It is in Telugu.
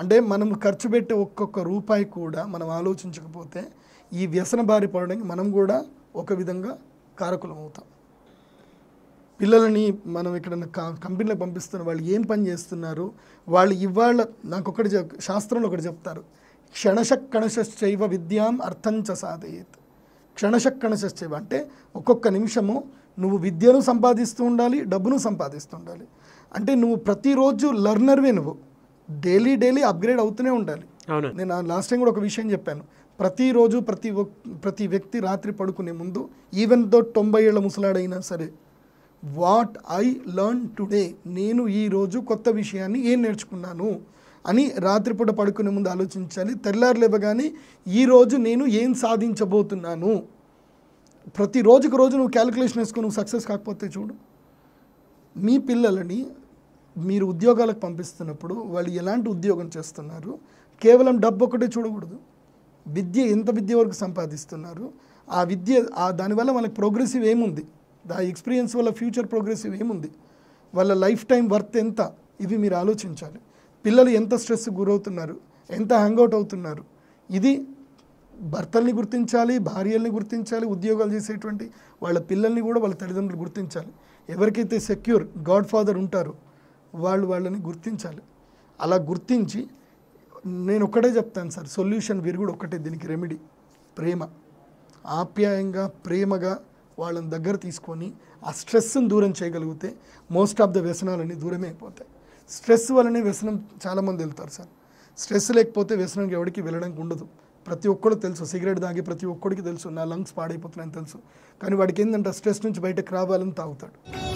అంటే మనం ఖర్చు పెట్టే ఒక్కొక్క రూపాయి కూడా మనం ఆలోచించకపోతే ఈ వ్యసన బారి పడడానికి మనం కూడా ఒక విధంగా కారకులం అవుతాం పిల్లలని మనం ఇక్కడ కంపెనీలకు పంపిస్తున్న వాళ్ళు ఏం పని చేస్తున్నారు వాళ్ళు ఇవాళ నాకు ఒకటి చెప్ శాస్త్రంలో ఒకటి చెప్తారు క్షణశక్ కణశ్చైవ విద్యాం అర్థంచ సాధయేత్ క్షణశక్ కణశ్చైవ అంటే ఒక్కొక్క నిమిషము నువ్వు విద్యను సంపాదిస్తూ ఉండాలి డబ్బును సంపాదిస్తూ ఉండాలి అంటే నువ్వు ప్రతిరోజు లర్నర్వే నువ్వు డైలీ డైలీ అప్గ్రేడ్ అవుతూనే ఉండాలి అవును నేను లాస్ట్ టైం కూడా ఒక విషయం చెప్పాను ప్రతిరోజు ప్రతి ఒక్- ప్రతి వ్యక్తి రాత్రి పడుకునే ముందు ఈవెన్ దో తొంభై ఏళ్ళ ముసలాడైనా సరే వాట్ ఐ లర్న్ టుడే నేను ఈరోజు కొత్త విషయాన్ని ఏం నేర్చుకున్నాను అని రాత్రిపూట పడుకునే ముందు ఆలోచించాలి తెల్లారు లేవగానే ఈరోజు నేను ఏం సాధించబోతున్నాను ప్రతి రోజుకు రోజు నువ్వు క్యాలిక్యులేషన్ వేసుకుని నువ్వు సక్సెస్ కాకపోతే చూడు మీ పిల్లలని మీరు ఉద్యోగాలకు పంపిస్తున్నప్పుడు వాళ్ళు ఎలాంటి ఉద్యోగం చేస్తున్నారు కేవలం డబ్బు ఒకటే చూడకూడదు విద్య ఎంత విద్య వరకు సంపాదిస్తున్నారు ఆ విద్య ఆ దానివల్ల వాళ్ళకి ప్రోగ్రెసివ్ ఏముంది ఆ ఎక్స్పీరియన్స్ వల్ల ఫ్యూచర్ ప్రోగ్రెసివ్ ఏముంది వాళ్ళ లైఫ్ టైం వర్త్ ఎంత ఇవి మీరు ఆలోచించాలి పిల్లలు ఎంత స్ట్రెస్ గురవుతున్నారు ఎంత హ్యాంగ్అవుట్ అవుతున్నారు ఇది భర్తల్ని గుర్తించాలి భార్యల్ని గుర్తించాలి ఉద్యోగాలు చేసేటువంటి వాళ్ళ పిల్లల్ని కూడా వాళ్ళ తల్లిదండ్రులు గుర్తించాలి ఎవరికైతే సెక్యూర్ గాడ్ ఫాదర్ ఉంటారో వాళ్ళు వాళ్ళని గుర్తించాలి అలా గుర్తించి నేను ఒక్కటే చెప్తాను సార్ సొల్యూషన్ విరుగుడు ఒక్కటే దీనికి రెమెడీ ప్రేమ ఆప్యాయంగా ప్రేమగా వాళ్ళని దగ్గర తీసుకొని ఆ స్ట్రెస్ని దూరం చేయగలిగితే మోస్ట్ ఆఫ్ ద వ్యసనాలన్నీ దూరమే అయిపోతాయి స్ట్రెస్ వల్లనే వ్యసనం చాలామంది వెళ్తారు సార్ స్ట్రెస్ లేకపోతే వ్యసనంకి ఎవరికి వెళ్ళడానికి ఉండదు ప్రతి ఒక్కడు తెలుసు సిగరెట్ తాగి ప్రతి ఒక్కడికి తెలుసు నా లంగ్స్ పాడైపోతున్నాయని తెలుసు కానీ వాడికి ఏంటంటే స్ట్రెస్ నుంచి బయటకు రావాలని తాగుతాడు